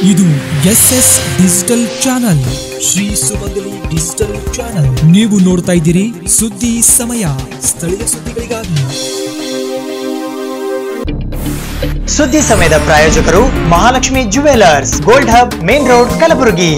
ಇದು S S digital channel Shri Sumangali digital channel ನೀವು ನೋಡ್ತಾ ಇದ್ದೀರಿ ಸುದ್ದಿ ಸಮಯ ಸ್ಥಳೀಯ ಸುದ್ದಿಗಳಿಗಾಗಿ ಸುದ್ದಿ ಸಮಯದ ಪ್ರಾಯೋಜಕರು Mahalakshmi jewellers gold hub main road Kalaburagi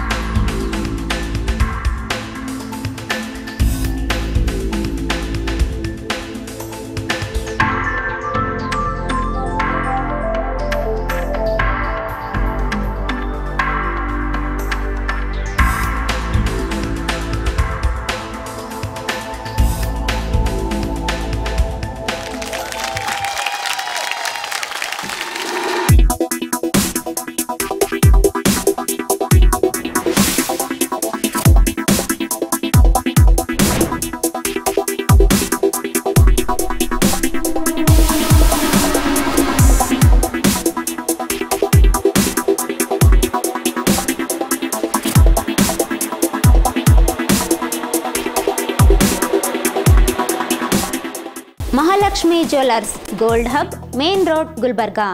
Mahalakshmi jewellers gold hub main road Gulbarga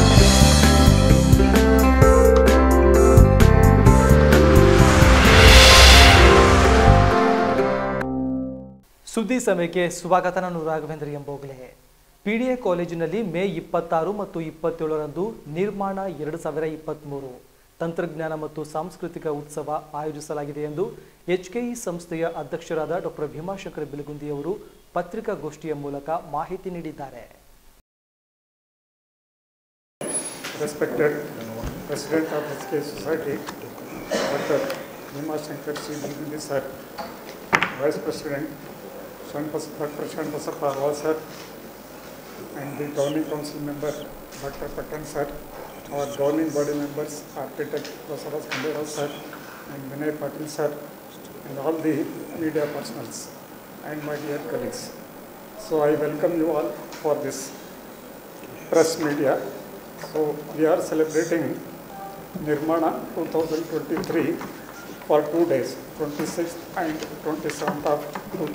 ಸುದ್ದಿ ಸಮಯಕ್ಕೆ ಸ್ವಾಗತ ನಾನು ರಾಘವೇಂದ್ರ ಎಂಬೋಗ್ಲೆ ಪಿಡಿಎ ಕಾಲೇಜಿನಲ್ಲಿ ಮೇ ಇಪ್ಪತ್ತಾರು ಮತ್ತು ಇಪ್ಪತ್ತೇಳರಂದು ನಿರ್ಮಾಣ ಎರಡು ಸಾವಿರ ಇಪ್ಪತ್ತ್ಮೂರು ತಂತ್ರಜ್ಞಾನ ಮತ್ತು ಸಾಂಸ್ಕೃತಿಕ ಉತ್ಸವ ಆಯೋಜಿಸಲಾಗಿದೆ ಎಂದು ಎಚ್ಕೆಇ ಸಂಸ್ಥೆಯ ಅಧ್ಯಕ್ಷರಾದ ಡಾಕ್ಟರ್ ಭೀಮಾಶಂಕರ ಬಿಲಗುಂದಿಯವರು ಪತ್ರಿಕಾಗೋಷ್ಠಿಯ ಮೂಲಕ ಮಾಹಿತಿ ನೀಡಿದ್ದಾರೆ respected President of SK Society, Dr. Bhima Shankar C. Bilgundi sir, Vice President Shanpas- Dr. Shanbasappa Rao sir, and the governing council member Dr. Patan sir, our governing body members, architect Vasaras Khanderao sir, and Vinay Patil sir, and all the media personals, and my dear colleagues. So I welcome you all for this press media. So we are celebrating Nirmana 2023 for two days, 26th and 27th of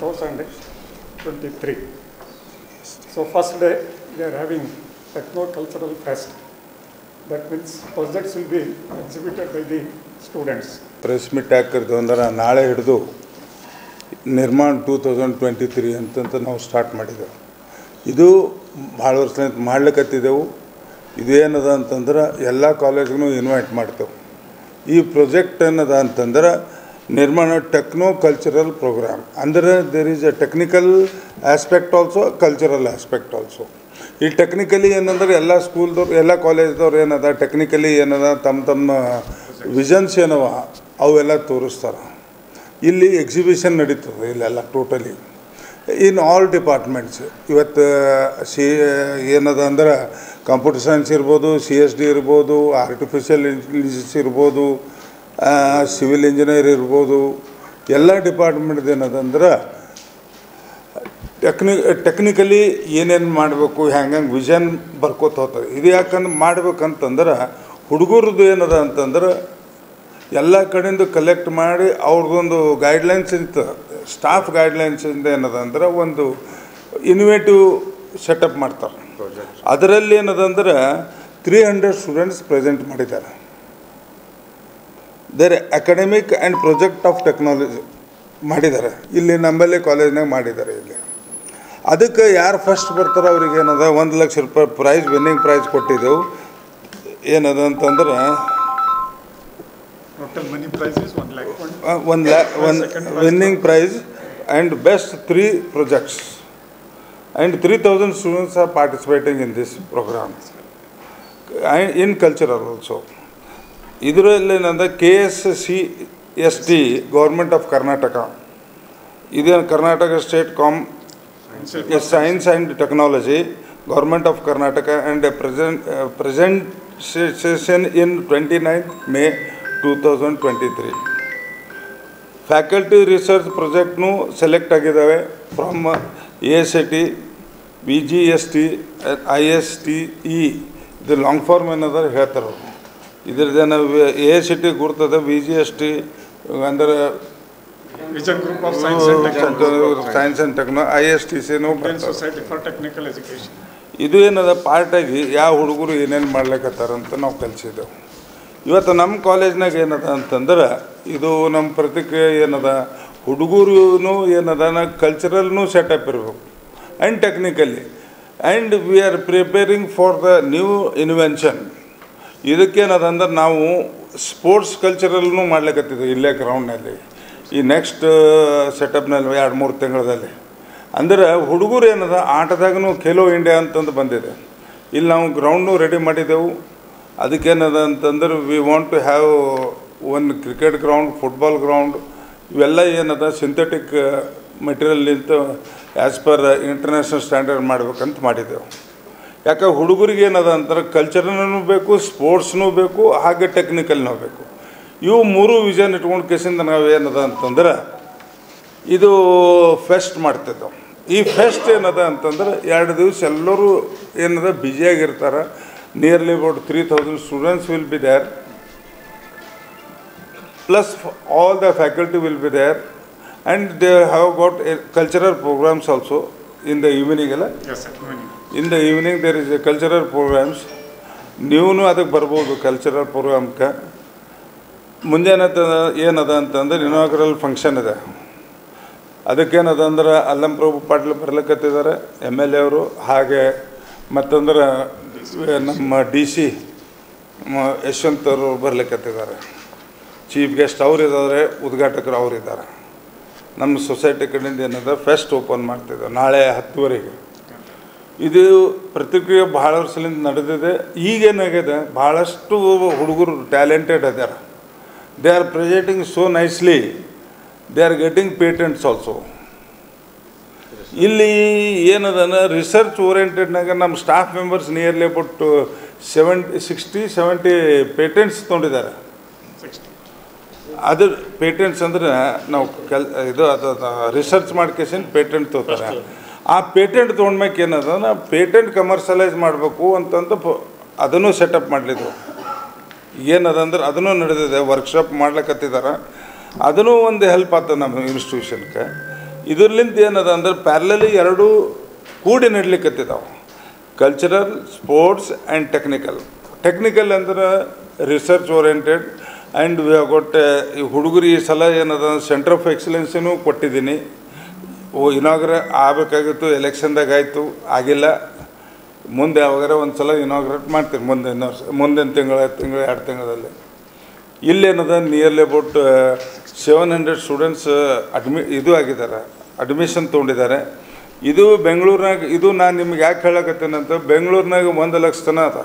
2023. So first day, we are having Techno-Cultural Fest. That means projects will be exhibited by the students. Press meet ಹಾಕಿರ್ದು ಅಂದ್ರೆ ನಾಳೆ ಹಿಡಿದು ನಿರ್ಮಾಣ two thousand twenty three ಅಂತಂತ ನಾವು start ಮಾಡಿದ್ದೆವು ಇದು ಭಾಳ ವರ್ಷ ಮಾಡ್ಲಿಕ್ಕತ್ತಿದ್ದೆವು ಇದೇನದ ಅಂತಂದ್ರೆ ಎಲ್ಲ ಕಾಲೇಜ್ಗೂ ಇನ್ವೈಟ್ ಮಾಡ್ತೇವೆ ಈ ಪ್ರಾಜೆಕ್ಟ್ ಏನದ ಅಂತಂದ್ರೆ ನಿರ್ಮಾಣ ಟೆಕ್ನೋ ಕಲ್ಚರಲ್ ಪ್ರೋಗ್ರಾಮ್ ಅಂದರೆ there is a technical aspect also cultural aspect also ಈ ಟೆಕ್ನಿಕಲಿ ಏನಂದ್ರೆ ಎಲ್ಲ ಸ್ಕೂಲ್ದವ್ರು ಎಲ್ಲ ಕಾಲೇಜ್ದವ್ರು ಏನದ ಟೆಕ್ನಿಕಲಿ ಏನದ ತಮ್ಮ ತಮ್ಮ ವಿಷನ್ಸ್ ಏನವ ಅವೆಲ್ಲ ತೋರಿಸ್ತಾರೆ ಇಲ್ಲಿ ಎಕ್ಸಿಬಿಷನ್ ನಡೀತದೆ ಇಲ್ಲೆಲ್ಲ ಟೋಟಲಿ ಇನ್ ಆಲ್ ಡಿಪಾರ್ಟ್ಮೆಂಟ್ಸ್ ಇವತ್ತು ಸಿ ಏನದ ಅಂದ್ರೆ ಕಂಪ್ಯೂಟರ್ ಸೈನ್ಸ್ ಇರ್ಬೋದು ಸಿ ಎಸ್ ಡಿ ಇರ್ಬೋದು ಆರ್ಟಿಫಿಷಿಯಲ್ ಇಂಟೆಲಿಜೆನ್ಸ್ ಇರ್ಬೋದು ಸಿವಿಲ್ ಇಂಜಿನಿಯರ್ ಇರ್ಬೋದು ಎಲ್ಲ ಡಿಪಾರ್ಟ್ಮೆಂಟ್ ಏನದಂದ್ರೆ ಟೆಕ್ನಿ ಟೆಕ್ನಿಕಲಿ ಏನೇನು ಮಾಡಬೇಕು ಹೆಂಗೆ ವಿಷನ್ ಬರ್ಕೋತ ಹೋಗ್ತದೆ ಇದು ಯಾಕಂದ್ರೆ ಮಾಡ್ಬೇಕಂತಂದ್ರೆ ಹುಡುಗರದ್ದು ಏನದ ಅಂತಂದ್ರೆ ಎಲ್ಲ ಕಡೆಯಿಂದ ಕಲೆಕ್ಟ್ ಮಾಡಿ ಅವ್ರದ್ದೊಂದು ಗೈಡ್ಲೈನ್ಸ್ ಇತ್ತು ಸ್ಟಾಫ್ ಗೈಡ್ಲೈನ್ಸಿಂದ ಏನದ ಅಂದ್ರೆ ಒಂದು ಇನ್ವೇಟಿವ್ ಸೆಟಪ್ ಮಾಡ್ತಾರೆ ಅದರಲ್ಲಿ ಏನದಂದ್ರೆ ತ್ರೀ ಹಂಡ್ರೆಡ್ ಸ್ಟೂಡೆಂಟ್ಸ್ ಪ್ರೆಸೆಂಟ್ ಮಾಡಿದ್ದಾರೆ there academic and project of technology ಮಾಡಿದ್ದಾರೆ ಇಲ್ಲಿ ನಮ್ಮಲ್ಲಿ ಕಾಲೇಜ್ನಾಗ ಮಾಡಿದ್ದಾರೆ ಇಲ್ಲಿ ಅದಕ್ಕೆ ಯಾರು ಫಸ್ಟ್ ಬರ್ತಾರೋ ಅವ್ರಿಗೆ ಏನದ ಒಂದು ಲಕ್ಷ ರೂಪಾಯಿ ಪ್ರೈಸ್ ವಿನ್ನಿಂಗ್ ಪ್ರೈಸ್ ಕೊಟ್ಟಿದ್ದೆವು ಏನದ ಅಂತಂದ್ರೆ Total money price is 1 lakh. One- ಒಂದು ಲ್ಯಾ ಒಂದು winning prize and best three projects and three thousand students are participating in this program in cultural also ಇದರಲ್ಲಿ ಏನಂದ್ರೆ K S C S T government of Karnataka ಇದೇನು Karnataka state com science and technology government of Karnataka and present presentation in twenty ninth May two thousand twenty three faculty research ಪ್ರಾಜೆಕ್ಟ್ನು select ಆಗಿದ್ದಾವೆ from A S I T B G S T I S T E ಇದು long form ಏನದ ಹೇಳ್ತಾರೆ ಅವ್ರು ಇದ್ರದ್ದೇನು A S C T ಗುರ್ತದ B G S T ಅಂದ್ರೆ Vision Group of Science and Technology. Science and techno I S T ಸಿನೂ Indian Society for Technical Education. ಇದು ಏನದ ಪಾರ್ಟಾಗಿ ಯಾವ ಹುಡುಗರು ಏನೇನು ಮಾಡ್ಲಿಕತ್ತಾರಂತ ನಾವು ಕಲಿಸಿದ್ದೆವು ಇವತ್ತು ನಮ್ಮ ಕಾಲೇಜ್ನಾಗ ಏನದ ಅಂತಂದ್ರೆ ಇದು ನಮ್ಮ ಪ್ರತಿಕ್ರಿಯೆ ಏನದ ಹುಡುಗರು ಏನದ ಕಲ್ಚರಲ್ನೂ ಸೆಟಪ್ ಇರಬೇಕು and technically and we are preparing for the new invention ಇದಕ್ಕೇನದ ಅಂದ್ರೆ ನಾವು ಸ್ಪೋರ್ಟ್ಸ್ ಕಲ್ಚರಲ್ನೂ ಮಾಡ್ಲಿಕ್ಕತ್ತಿದ್ವಿ ಇಲ್ಲೇ ಗ್ರೌಂಡ್ನಲ್ಲಿ ಈ ನೆಕ್ಸ್ಟ್ ಸೆಟಪ್ನಲ್ಲಿ ಎರಡು ಮೂರು ತಿಂಗಳಲ್ಲಿ ಅಂದ್ರೆ ಹುಡುಗರು ಏನದ ಆಟದಾಗೂ ಖೇಲೋ ಇಂಡಿಯಾ ಅಂತಂದು ಬಂದಿದೆ ಇಲ್ಲಿ ನಾವು ಗ್ರೌಂಡ್ನು ರೆಡಿ ಮಾಡಿದೆವು ಅದಕ್ಕೇನದ ಅಂತಂದ್ರೆ we want to have one cricket ground football ground ಇವೆಲ್ಲ ಏನದ ಸಿಂಥೆಟಿಕ್ ಮೆಟೀರಿಯಲ್ನಿಂತ ಆ್ಯಸ್ ಪರ್ ಇಂಟರ್ನ್ಯಾಷನಲ್ ಸ್ಟ್ಯಾಂಡರ್ಡ್ ಮಾಡ್ಬೇಕಂತ ಮಾಡಿದೆವು ಯಾಕೆ ಹುಡುಗರಿಗೆ ಏನದ ಅಂತಾರೆ ಕಲ್ಚರ್ನೂ ಬೇಕು ಸ್ಪೋರ್ಟ್ಸ್ನೂ ಬೇಕು ಹಾಗೆ ಟೆಕ್ನಿಕಲ್ನೂ ಬೇಕು ಇವು ಮೂರು ವಿಷನ್ ಇಟ್ಕೊಂಡು ಕೇಸಿಂದ ನಾವು ಏನದ ಅಂತಂದ್ರೆ ಇದು ಫೆಸ್ಟ್ ಮಾಡ್ತಿದ್ದೆವು ಈ ಫೆಸ್ಟ್ ಏನದ ಅಂತಂದ್ರೆ ಎರಡು ದಿವಸ ಎಲ್ಲರೂ ಏನದ ಬ್ಯುಸಿಯಾಗಿರ್ತಾರೆ nearly about three thousand students will be there plus all the faculty will be there and they have got cultural programs also in the evening ಎಲ್ಲ yes sir in the evening there is a cultural programs ನೀವು ಅದಕ್ಕೆ ಬರ್ಬೋದು cultural ಪ್ರೋಗ್ರಾಮ್ಗೆ ಮುಂಜಾನೆ ತ ಏನದ ಅಂತಂದ್ರೆ inaugural function ಇದೆ ಅದಕ್ಕೇನದ ಅಂದ್ರೆ ಅಲ್ಲಂ ಪ್ರಭು ಪಾಟೀಲ್ ಬರ್ಲಿಕ್ಕತ್ತಿದ್ದಾರೆ ಎಮ್ ಎಲ್ ಎ ಅವರು ಹಾಗೆ ಮತ್ತಂದ್ರೆ ನಮ್ಮ ಡಿ ಸಿ ಯಶವಂತ್ ಅವರು ಬರ್ಲಿಕ್ಕತ್ತಿದ್ದಾರೆ ಚೀಫ್ ಗೆಸ್ಟ್ ಅವ್ರು ಇದ್ದಾರೆ ಉದ್ಘಾಟಕರು ಅವ್ರು ಇದ್ದಾರೆ ನಮ್ಮ ಸೊಸೈಟಿ ಕಡೆಯಿಂದ ಏನದ ಫೆಸ್ಟ್ ಓಪನ್ ಮಾಡ್ತಿದ್ದೆ ನಾಳೆ ಹತ್ತುವರೆಗೆ ಇದು ಪ್ರತಿಕ್ರಿಯೆ ಭಾಳ ವರ್ಷದಿಂದ ನಡೆದಿದೆ ಈಗೇನಾಗಿದೆ ಭಾಳಷ್ಟು ಹುಡುಗರು ಟ್ಯಾಲೆಂಟೆಡ್ ಅದಾರ they are presenting so nicely they are getting patents also ಇಲ್ಲಿ ಏನದನ ರಿಸರ್ಚ್ ಓರಿಯೆಂಟೆಡ್ನಾಗ ನಮ್ಮ staff members nearly about seventy sixty seventy patents ತೊಗೊಂಡಿದ್ದಾರೆ ಅದು ಪೇಟೆಂಟ್ಸ್ ಅಂದ್ರೆ ನಾವು ಕೆಲ್ ಇದು ಅದು ರಿಸರ್ಚ್ ಮಾಡ್ಕೇಸಿನ ಪೇಟೆಂಟ್ ತೊಗೋತಾರೆ ಆ ಪೇಟೆಂಟ್ ತೊಗೊಂಡ್ಮ್ಯಾಕ ಏನದ ನಾ ಪೇಟೆಂಟ್ ಕಮರ್ಷಿಯಲೈಸ್ ಮಾಡಬೇಕು ಅಂತಂದು ಪ- ಅದನ್ನು ಸೆಟಪ್ ಮಾಡಲಿದ್ದು ಏನದಂದ್ರೆ ಅದನ್ನು ನಡೆದಿದೆ ವರ್ಕ್ಶಾಪ್ ಮಾಡ್ಲಿಕ್ಕತ್ತಿದ್ದಾರೆ ಅದನ್ನು ಒಂದು ಹೆಲ್ಪ್ ಆಗ್ತದೆ ನಮ್ಮ ಇನ್ಸ್ಟಿಟ್ಯೂಷನ್ಗೆ ಇದರ್ಲಿಂದ ಏನದ ಅಂದ್ರೆ ಪ್ಯಾರಲಲಿ ಎರಡೂ ಕೂಡಿ ನಡ್ಲಿಕ್ಕತ್ತಿದ್ದಾವೆ cultural sports and technical technical ಅಂದ್ರೆ research oriented and we have got ಈ ಹುಡುಗರು ಈ ಸಲ ಏನದ ಸೆಂಟರ್ ಆಫ್ ಎಕ್ಸಲೆನ್ಸಿನೂ ಕೊಟ್ಟಿದ್ದೀನಿ ಓ ಇನಾಗ್ರ ಆಗಬೇಕಾಗಿತ್ತು ಎಲೆಕ್ಷನ್ದಾಗ ಆಯಿತು ಆಗಿಲ್ಲ ಮುಂದೆ ಯಾವಾಗಾರ ಒಂದು ಸಲ ಇನಾಗ್ರೇಟ್ ಮಾಡ್ತೀವಿ ಮುಂದೆ ಇನ್ನೊಂದು ಸ- ಮುಂದಿನ ತಿಂಗಳ ತಿಂಗಳು ಎರಡು ತಿಂಗಳಲ್ಲಿ ಇಲ್ಲೇನದ nearly about seven hundred students ಅಡ್ಮಿ ಇದು ಆಗಿದ್ದಾರೆ ಅಡ್ಮಿಷನ್ ತೊಗೊಂಡಿದ್ದಾರೆ ಇದು ಬೆಂಗಳೂರಿನಾಗ ಇದು ನಾನು ನಿಮ್ಗೆ ಯಾಕೆ ಹೇಳಕತ್ತೇನಂತ ಬೆಂಗಳೂರಿನಾಗ ಒಂದು ಲಕ್ಷ ತನ ಅದ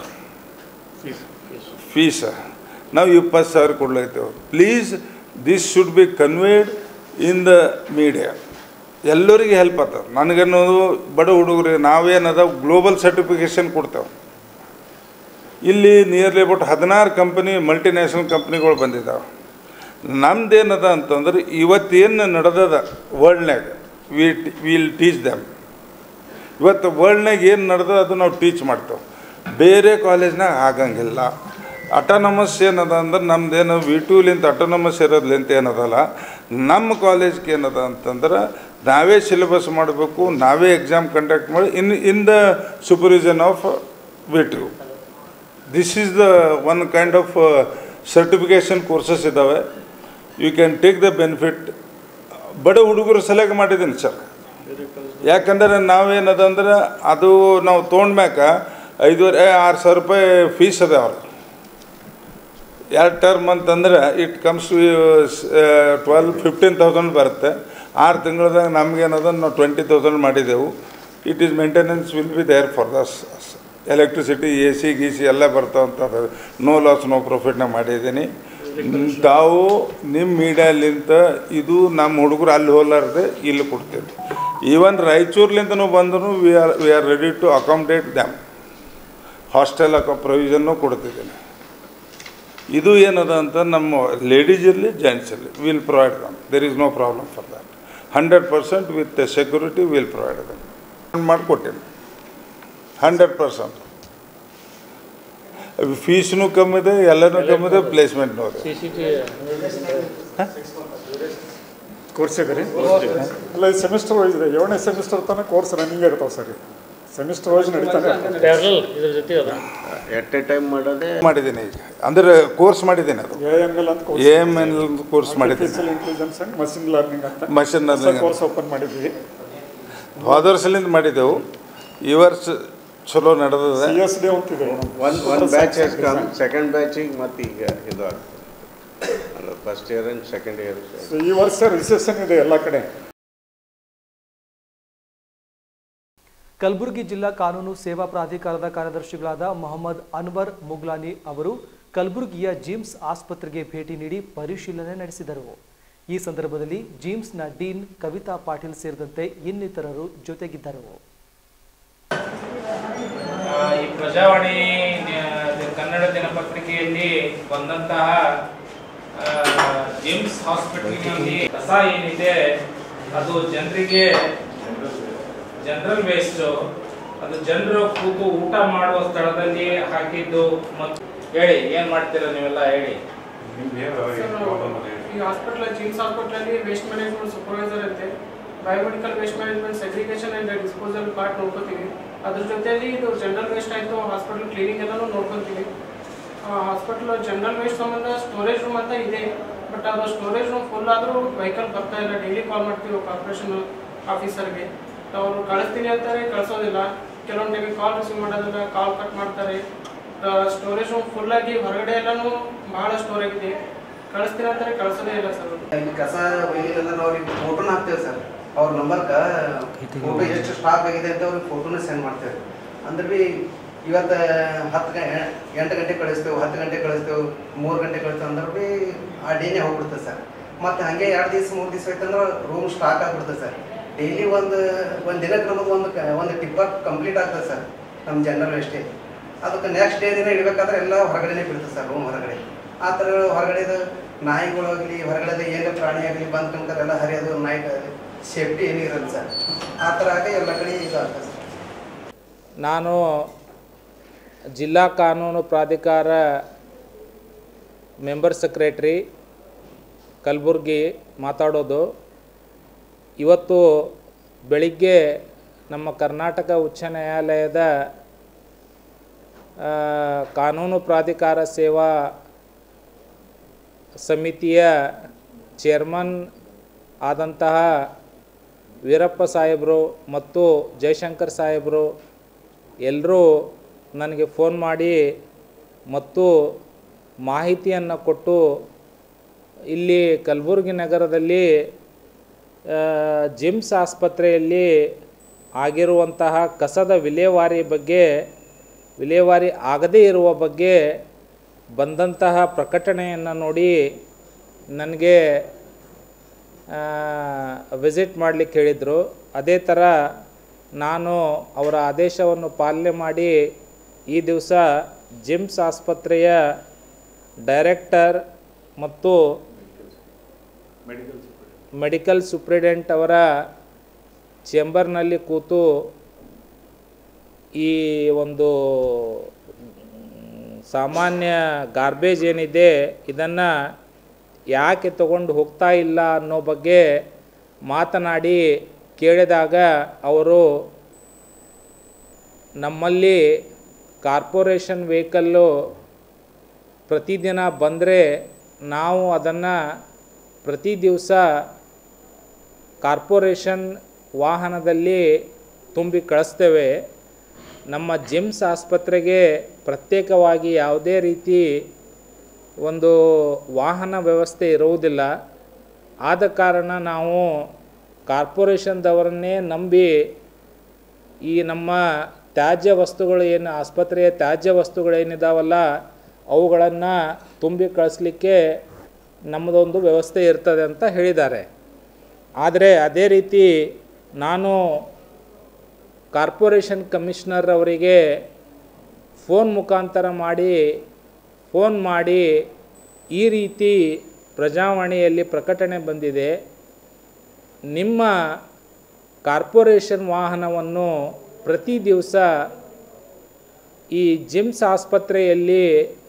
ಫೀಸ ನಾವು ಇಪ್ಪತ್ತು ಸಾವಿರ ಕೊಡ್ಲೈತೇವೆ please this should be conveyed in the media ಎಲ್ಲರಿಗೆ ಹೆಲ್ಪ್ ಆಗ್ತದೆ ನನಗನ್ನೋದು ಬಡ ಹುಡುಗರಿಗೆ ನಾವೇನದ ಗ್ಲೋಬಲ್ ಸರ್ಟಿಫಿಕೇಷನ್ ಕೊಡ್ತೇವೆ ಇಲ್ಲಿ ನಿಯರ್ಲಿ ಅಬೌಟ್ ಹದಿನಾರು ಕಂಪನಿ ಮಲ್ಟಿನ್ಯಾಷನಲ್ ಕಂಪ್ನಿಗಳು ಬಂದಿದ್ದಾವೆ ನಮ್ದೇನದ ಅಂತಂದ್ರೆ ಇವತ್ತೇನು ನಡೆದದ ವರ್ಲ್ಡ್ನಾಗ ವಿ ವಿಲ್ ಟೀಚ್ ದಮ್ ಇವತ್ತು ವರ್ಲ್ಡ್ನಾಗ ಏನು ನಡೆದ ಅದು ನಾವು ಟೀಚ್ ಮಾಡ್ತೇವೆ ಬೇರೆ ಕಾಲೇಜ್ನಾಗ ಆಗಂಗಿಲ್ಲ ಅಟಾನಮಸ್ ಏನದ ಅಂದ್ರೆ ನಮ್ದೇನು ವಿ ಟೂಲಿಂತ ಅಟಾನಮಸ್ ಇರೋದ್ಲಿಂತ ಏನದಲ್ಲ ನಮ್ಮ ಕಾಲೇಜ್ಗೆ ಏನದ ಅಂತಂದ್ರೆ ನಾವೇ ಸಿಲೆಬಸ್ ಮಾಡಬೇಕು ನಾವೇ ಎಕ್ಸಾಮ್ ಕಂಡಕ್ಟ್ ಮಾಡಿ in in the supervision of we to this is the one kind of certification courses ಇದ್ದಾವೆ you can take the benefit ಬಡ ಹುಡುಗರು ಸೆಲೆಕ್ಟ್ ಮಾಡಿದ್ದೀನಿ ಸರ್ ಯಾಕಂದ್ರೆ ನಾವೇನದ ಅಂದ್ರೆ ಅದು ನಾವು ತೊಗೊಂಡ್ಮ್ಯಾಕ ಐದುವರೆ ಆರು ಸಾವಿರ ರೂಪಾಯಿ ಫೀಸ್ ಅದ ಅವ್ರು ಎರಡು ಟರ್ಮ್ ಅಂತಂದ್ರೆ it comes to twelve fifteen thousand ಬರುತ್ತೆ ಆರು ತಿಂಗಳದಾಗ ನಮಗೇನದ ನಾವು ಟ್ವೆಂಟಿ ತೌಸಂಡ್ ಮಾಡಿದೆವು it is maintenance will be there for the electricity A C ಗಿ ಸಿ ಎಲ್ಲ ಬರ್ತಾವಂತ ನೋ ಲಾಸ್ ನೋ ಪ್ರಾಫಿಟ್ನ ಮಾಡಿದ್ದೀನಿ ತಾವು ನಿಮ್ಮ ಮೀಡಿಯಾಲಿಂತ ಇದು ನಮ್ಮ ಹುಡುಗರು ಅಲ್ಲಿ ಹೋಲಾರ್ದೆ ಇಲ್ಲಿ ಕೊಡ್ತೀವಿ ಈವನ್ ರಾಯಚೂರ್ಲಿಂದನೂ ಬಂದರೂ we are we are ready to accommodate them hostel ಅಕ ಪ್ರೊವಿಷನ್ನು ಕೊಡ್ತಿದ್ದೀನಿ ಇದು ಏನದ ಅಂತ ನಮ್ಮ ಲೇಡೀಸ್ ಇರಲಿ ಜೆಂಟ್ಸ್ ಇರಲಿ will provide them there is no problem for that hundred percent with security will provide them ಮಾಡಿಕೊಟ್ಟೇನೆ ಹಂಡ್ರೆಡ್ ಪರ್ಸೆಂಟ್ ಫೀಸ್ನೂ ಕಮ್ಮಿದೆ ಎಲ್ಲನೂ ಕಮ್ಮಿದೆ ಪ್ಲೇಸ್ಮೆಂಟ್ನೂ ಇದೆ ಕೋರ್ಸ್ ಇದೆ ರೀ ಅಲ್ಲ ಇದು ಸೆಮಿಸ್ಟರ್ ವೈಸ್ ಇದೆ ಏಳನೇ ಸೆಮಿಸ್ಟರ್ ತನಕ ಕೋರ್ಸ್ ರನ್ನಿಂಗ್ ಇರ್ತಾವೆ ಸರ್ ಸೆಮಿಸ್ಟರ್ ವೈಸ್ ನಡೀತಾನೆ ಇರ್ತದೆ. ಪ್ಯಾರಲ್ ಇದ್ರ ಜೊತೆ ಅದ ಎಟ್ ಎ ಟೈಮ್ ಮಾಡೋದೇ ಮಾಡಿದ್ದೀನಿ ಈಗ ಅಂದರೆ ಕೋರ್ಸ್ ಮಾಡಿದ್ದೀನಿ ಅದು ಎ ಎಮ್ ಎಲ್ ಅಂತ ಎ ಎಮ್ ಎಲ್ ಕೋರ್ಸ್ ಮಾಡಿದ್ದೀನಿ artificial intelligence and machine learning ಅಂತ ಮಷಿನ್ ಲರ್ನಿಂಗ್ ಕೋರ್ಸ್ ಓಪನ್ ಮಾಡಿದ್ವಿ ಹೋದ ವರ್ಷದಿಂದ ಮಾಡಿದ್ದೆವು ಈ ವರ್ಷ ಚಲೋ ನಡೆದಿದೆ ಸಿ ಎಸ್ ಡಿ ಅಂತಿದೆ one one batch has come second ಬ್ಯಾಚಿಗೆ ಮತ್ತೆ ಈಗ ಇದು ಆಗ್ತದೆ first year and second year so ಈ ವರ್ಷ ರಿಸೆಷನ್ ಇದೆ ಎಲ್ಲ ಕಡೆ ಕಲಬುರಗಿ ಜಿಲ್ಲಾ ಕಾನೂನು ಸೇವಾ ಪ್ರಾಧಿಕಾರದ ಕಾರ್ಯದರ್ಶಿಗಳಾದ ಮೊಹಮ್ಮದ್ ಅನ್ವರ್ ಮುಗ್ಲಾನಿ ಅವರು ಕಲಬುರಗಿಯ ಜಿಮ್ಸ್ ಆಸ್ಪತ್ರೆಗೆ ಭೇಟಿ ನೀಡಿ ಪರಿಶೀಲನೆ ನಡೆಸಿದರು ಈ ಸಂದರ್ಭದಲ್ಲಿ ಜಿಮ್ಸ್ನ ಡೀನ್ ಕವಿತಾ ಪಾಟೀಲ್ ಸೇರಿದಂತೆ ಇನ್ನಿತರರು ಜೊತೆಗಿದ್ದರು ಆ, ಈ ಪ್ರಜಾವಾಣಿ ನ- ಕನ್ನಡ ದಿನಪತ್ರಿಕೆಯಲ್ಲಿ ಬಂದಂತಹ ಆ, ಜಿಮ್ಸ್ ಹಾಸ್ಪಿಟಲ್ನಲ್ಲಿ ಕಸ ಏನಿದೆ ಅದು ಜನರಿಗೆ ಜನರಲ್ ವೇಸ್ಟ್ ಅದು ಜನರು ಕೂತು ಊಟ ಮಾಡುವ ಸ್ಥಳದಲ್ಲಿ ಹಾಕಿದ್ದು ಮತ್ತು ಹೇಳಿ ಏನ್ ಮಾಡ್ತೀರಾ ನೀವೆಲ್ಲ ಹೇಳಿ ಈ ಹಾಸ್ಪಿಟಲ್ ಜಿಮ್ಸ್ ಹಾಸ್ಪಿಟಲಲ್ಲಿ ವೇಸ್ಟ್ ಮ್ಯಾನೇಜ್ಮೆಂಟ್ ಸೂಪರ್ವೈಸರ್ ಇರುತ್ತೆ biomedical waste management segregation and disposal part ನೋಡ್ಕೋತೀವಿ ಅದ್ರ ಜೊತೆಲಿ ಇದು ಜನರಲ್ ವೇಸ್ಟ್ ಆಯಿತು ಹಾಸ್ಪಿಟಲ್ ಕ್ಲೀನಿಂಗ್ ಎಲ್ಲನೂ ನೋಡ್ಕೊತೀವಿ ಹಾಸ್ಪಿಟಲ್ ಜನರಲ್ ವೇಸ್ಟ್ ಸಂಬಂಧ ಸ್ಟೋರೇಜ್ ರೂಮ್ ಅಂತ ಇದೆ ಬಟ್ ಅದು ಸ್ಟೋರೇಜ್ ರೂಮ್ ಫುಲ್ ಆದರೂ ವೆಹಿಕಲ್ ಬರ್ತಾ ಇಲ್ಲ ಡೈಲಿ ಕಾಲ್ ಮಾಡ್ತೀವಿ ಕಾರ್ಪೊರೇಷನ್ ಆಫೀಸರ್ಗೆ ಅವರು ಕಳಿಸ್ತೀನಿ ಅಂತಾರೆ ಕಳಿಸೋದಿಲ್ಲ ಕೆಲವೊಂದು ಟೈಮಿಗೆ ಕಾಲ್ ರಿಸೀವ್ ಮಾಡೋದಿಲ್ಲ ಕಾಲ್ ಕಟ್ ಮಾಡ್ತಾರೆ ಸ್ಟೋರೇಜ್ ರೂಮ್ ಫುಲ್ ಆಗಿ ಹೊರಗಡೆ ಎಲ್ಲನೂ ಬಹಳ ಸ್ಟೋರ್ ಆಗಿದೆ ಕಳಿಸ್ತೀನಿ ಅಂತಾರೆ ಕಳಿಸೋದೇ ಇಲ್ಲ ಸರ್ ಇಲ್ಲಿ ಕಸ ಒಯ್ಲಿಲ್ಲ ಅಂದ್ರೆ ನಾವು ಅವ್ರಿಗೆ ಫೋಟೋನ ಹಾಕ್ತೇವೆ ಸರ್ ಅವ್ರ ನಂಬರ್ಕ ಫೋಟೋ ಎಷ್ಟು ಸ್ಟಾಕ್ ಆಗಿದೆ ಅಂತ ಅವ್ರಿಗೆ ಫೋಟೋನ ಸೆಂಡ್ ಮಾಡ್ತೇವೆ ಅಂದ್ರೆ ಬಿ ಇವತ್ತು ಹತ್ತು ಗ ಎಂಟು ಗಂಟೆ ಕಳಿಸ್ತೇವೆ ಹತ್ತು ಗಂಟೆ ಕಳಿಸ್ತೇವೆ ಮೂರು ಗಂಟೆ ಕಳಿಸ್ತೇವೆ ಅಂದ್ರೆ ಬಿ ಆ ಡೇನೇ ಹೋಗ್ಬಿಡುತ್ತೆ ಸರ್ ಮತ್ತು ಹಾಗೆ ಎರಡು ದಿವಸ ಮೂರು ದಿವಸ ಆಯ್ತಂದ್ರೆ ರೂಮ್ ಸ್ಟಾಕ್ ಆಗ್ಬಿಡುತ್ತೆ ಸರ್ ಡೈಲಿ ಒಂದು ಒಂದು ದಿನಕ್ಕೆ ನಮಗೆ ಒಂದು ಕ ಒಂದು ಟಿಪ್ಪರ್ ಕಂಪ್ಲೀಟ್ ಆಗ್ತದೆ ಸರ್ ನಮ್ಮ ಜನರಲ್ ಅಷ್ಟೇ ಅದಕ್ಕೆ ನೆಕ್ಸ್ಟ್ ಡೇ ದಿನ ಇಡಬೇಕಾದ್ರೆ ಎಲ್ಲ ಹೊರಗಡೆನೇ ಬೀಳ್ತದೆ ಸರ್ ರೂಮ್ ಹೊರಗಡೆ ಆ ಥರ ಹೊರಗಡೆದು ನಾಯಿಗಳಾಗಲಿ ಹೊರಗಡೆ ಏನೇ ಪ್ರಾಣಿ ಆಗಲಿ ಬಂದು ಕಣ್ಕರ್ ಎಲ್ಲ ಹರಿಯೋದು ನೈಟ್ ಸೇಫ್ಟಿ ಏನೂ ಇರಲ್ಲ ಸರ್ ಆ ಥರ ಆಗಿ ಎಲ್ಲ ಕಡೆ ಇದಾಗ್ತದೆ ಸರ್ ನಾನು ಜಿಲ್ಲಾ ಕಾನೂನು ಪ್ರಾಧಿಕಾರ ಮೆಂಬರ್ ಸೆಕ್ರೆಟ್ರಿ ಕಲಬುರ್ಗಿ ಮಾತಾಡೋದು ಇವತ್ತು ಬೆಳಿಗ್ಗೆ ನಮ್ಮ ಕರ್ನಾಟಕ ಉಚ್ಚ ನ್ಯಾಯಾಲಯದ ಆ, ಕಾನೂನು ಪ್ರಾಧಿಕಾರ ಸೇವಾ ಸಮಿತಿಯ ಚೇರ್ಮನ್ ಆದಂತಹ ವೀರಪ್ಪ ಸಾಹೇಬರು ಮತ್ತು ಜಯಶಂಕರ್ ಸಾಹೇಬರು ಎಲ್ಲರೂ ನನಗೆ ಫೋನ್ ಮಾಡಿ ಮತ್ತು ಮಾಹಿತಿಯನ್ನು ಕೊಟ್ಟು ಇಲ್ಲಿ ಕಲಬುರಗಿ ನಗರದಲ್ಲಿ ಆ, ಜಿಮ್ಸ್ ಆಸ್ಪತ್ರೆಯಲ್ಲಿ ಆಗಿರುವಂತಹ ಕಸದ ವಿಲೇವಾರಿ ಬಗ್ಗೆ ವಿಲೇವಾರಿ ಆಗದೇ ಇರುವ ಬಗ್ಗೆ ಬಂದಂತಹ ಪ್ರಕಟಣೆಯನ್ನು ನೋಡಿ ನನಗೆ ವಿಸಿಟ್ ಮಾಡಲಿಕ್ಕೆ ಹೇಳಿದರು ಅದೇ ಥರ ನಾನು ಅವರ ಆದೇಶವನ್ನು ಪಾಲನೆ ಮಾಡಿ ಈ ದಿವಸ ಜಿಮ್ಸ್ ಆಸ್ಪತ್ರೆಯ ಡೈರೆಕ್ಟರ್ ಮತ್ತು ಮೆಡಿಕಲ್ ಸೂಪ್ರಿಡೆಂಟ್ ಅವರ ಚೇಂಬರ್ನಲ್ಲಿ ಕೂತು ಈ ಒಂದು ಮ್, ಸಾಮಾನ್ಯ ಗಾರ್ಬೇಜ್ ಏನಿದೆ ಇದನ್ನು ಯಾಕೆ ತಗೊಂಡು ಹೋಗ್ತಾ ಇಲ್ಲ ಅನ್ನೋ ಬಗ್ಗೆ ಮಾತನಾಡಿ ಕೇಳಿದಾಗ ಅವರು ನಮ್ಮಲ್ಲಿ ಕಾರ್ಪೊರೇಷನ್ ವೆಹಿಕಲ್ಲು ಪ್ರತಿದಿನ ಬಂದರೆ ನಾವು ಅದನ್ನು ಪ್ರತಿ ದಿವಸ ಕಾರ್ಪೊರೇಷನ್ ವಾಹನದಲ್ಲಿ ತುಂಬಿ ಕಳಿಸ್ತೇವೆ ನಮ್ಮ ಜಿಮ್ಸ್ ಆಸ್ಪತ್ರೆಗೆ ಪ್ರತ್ಯೇಕವಾಗಿ ಯಾವುದೇ ರೀತಿ ಒಂದು ವಾಹನ ವ್ಯವಸ್ಥೆ ಇರುವುದಿಲ್ಲ ಆದ ಕಾರಣ ನಾವು ಕಾರ್ಪೊರೇಷನ್ದವರನ್ನೇ ನಂಬಿ ಈ ನಮ್ಮ ತ್ಯಾಜ್ಯ ವಸ್ತುಗಳು ಏನು ಆಸ್ಪತ್ರೆಯ ತ್ಯಾಜ್ಯ ವಸ್ತುಗಳೇನಿದಾವಲ್ಲ ಅವುಗಳನ್ನು ತುಂಬಿ ಕಳಿಸ್ಲಿಕ್ಕೆ ನಮ್ಮದೊಂದು ವ್ಯವಸ್ಥೆ ಇರ್ತದೆ ಅಂತ ಹೇಳಿದ್ದಾರೆ ಆದರೆ ಅದೇ ರೀತಿ ನಾನು ಕಾರ್ಪೊರೇಷನ್ ಕಮಿಷನರ್ ಅವರಿಗೆ ಫೋನ್ ಮುಖಾಂತರ ಮಾಡಿ ಫೋನ್ ಮಾಡಿ ಈ ರೀತಿ ಪ್ರಜಾವಾಣಿಯಲ್ಲಿ ಪ್ರಕಟಣೆ ಬಂದಿದೆ ನಿಮ್ಮ ಕಾರ್ಪೊರೇಷನ್ ವಾಹನವನ್ನು ಪ್ರತಿ ದಿವಸ ಈ ಜಿಮ್ಸ್ ಆಸ್ಪತ್ರೆಯಲ್ಲಿ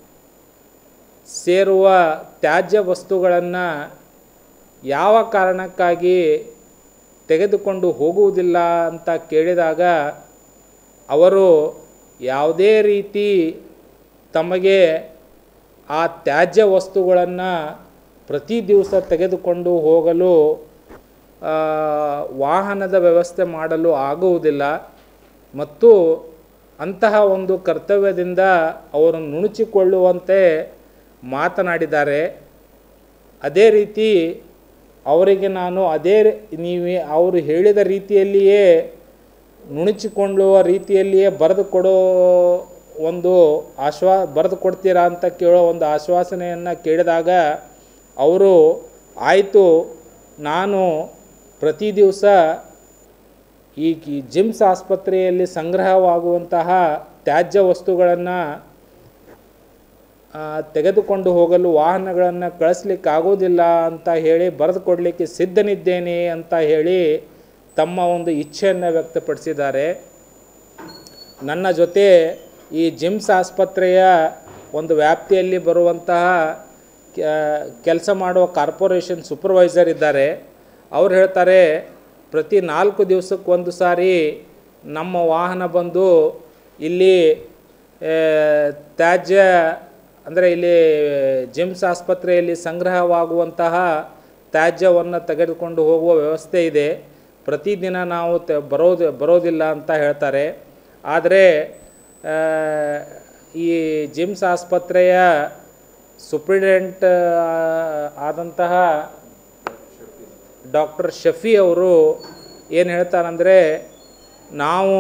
ಸೇರುವ ತ್ಯಾಜ್ಯ ವಸ್ತುಗಳನ್ನು ಯಾವ ಕಾರಣಕ್ಕಾಗಿ ತೆಗೆದುಕೊಂಡು ಹೋಗುವುದಿಲ್ಲ ಅಂತ ಕೇಳಿದಾಗ ಅವರು ಯಾವುದೇ ರೀತಿ ತಮಗೆ ಆ ತ್ಯಾಜ್ಯ ವಸ್ತುಗಳನ್ನು ಪ್ರತಿ ದಿವಸ ತೆಗೆದುಕೊಂಡು ಹೋಗಲು ಆ, ವಾಹನದ ವ್ಯವಸ್ಥೆ ಮಾಡಲು ಆಗುವುದಿಲ್ಲ ಮತ್ತು ಅಂತಹ ಒಂದು ಕರ್ತವ್ಯದಿಂದ ಅವರು ನುಣುಚಿಕೊಳ್ಳುವಂತೆ ಮಾತನಾಡಿದ್ದಾರೆ ಅದೇ ರೀತಿ ಅವರಿಗೆ ನಾನು ಅದೇ ನೀವು ಅವರು ಹೇಳಿದ ರೀತಿಯಲ್ಲಿಯೇ ನುಣುಚಿಕೊಳ್ಳುವ ರೀತಿಯಲ್ಲಿಯೇ ಬರೆದು ಕೊಡೋ ಒಂದು ಆಶ್ವಾ ಬರೆದು ಕೊಡ್ತೀರಾ ಅಂತ ಕೇಳೋ ಒಂದು ಆಶ್ವಾಸನೆಯನ್ನು ಕೇಳಿದಾಗ ಅವರು ಆಯಿತು ನಾನು ಪ್ರತಿ ದಿವಸ ಈ ಕಿ- ಜಿಮ್ಸ್ ಆಸ್ಪತ್ರೆಯಲ್ಲಿ ಸಂಗ್ರಹವಾಗುವಂತಹ ತ್ಯಾಜ್ಯ ವಸ್ತುಗಳನ್ನು ತೆಗೆದುಕೊಂಡು ಹೋಗಲು ವಾಹನಗಳನ್ನು ಕಳಿಸ್ಲಿಕ್ಕಾಗೋದಿಲ್ಲ ಅಂತ ಹೇಳಿ ಬರೆದು ಕೊಡಲಿಕ್ಕೆ ಸಿದ್ಧನಿದ್ದೇನೆ ಅಂತ ಹೇಳಿ ತಮ್ಮ ಒಂದು ಇಚ್ಛೆಯನ್ನು ವ್ಯಕ್ತಪಡಿಸಿದ್ದಾರೆ ನನ್ನ ಜೊತೆ ಈ ಜಿಮ್ಸ್ ಆಸ್ಪತ್ರೆಯ ಒಂದು ವ್ಯಾಪ್ತಿಯಲ್ಲಿ ಬರುವಂತಹ ಕೆಲಸ ಮಾಡುವ ಕಾರ್ಪೊರೇಷನ್ ಸೂಪರ್ವೈಸರ್ ಇದ್ದಾರೆ ಅವ್ರು ಹೇಳ್ತಾರೆ ಪ್ರತಿ ನಾಲ್ಕು ದಿವಸಕ್ಕೆ ಒಂದು ಸಾರಿ ನಮ್ಮ ವಾಹನ ಬಂದು ಇಲ್ಲಿ ಆ, ತ್ಯಾಜ್ಯ ಅಂದರೆ ಇಲ್ಲಿ ಜಿಮ್ಸ್ ಆಸ್ಪತ್ರೆಯಲ್ಲಿ ಸಂಗ್ರಹವಾಗುವಂತಹ ತ್ಯಾಜ್ಯವನ್ನು ತೆಗೆದುಕೊಂಡು ಹೋಗುವ ವ್ಯವಸ್ಥೆ ಇದೆ ಪ್ರತಿದಿನ ನಾವು ತ ಬರೋದು ಬರೋದಿಲ್ಲ ಅಂತ ಹೇಳ್ತಾರೆ ಆದರೆ ಆ, ಈ ಜಿಮ್ಸ್ ಆಸ್ಪತ್ರೆಯ ಸುಪ್ರಿಡೆಂಟ್ ಆದಂತಹ ಡಾಕ್ಟರ್ ಶಫಿ ಅವರು ಏನು ಹೇಳ್ತಾರಂದರೆ ನಾವು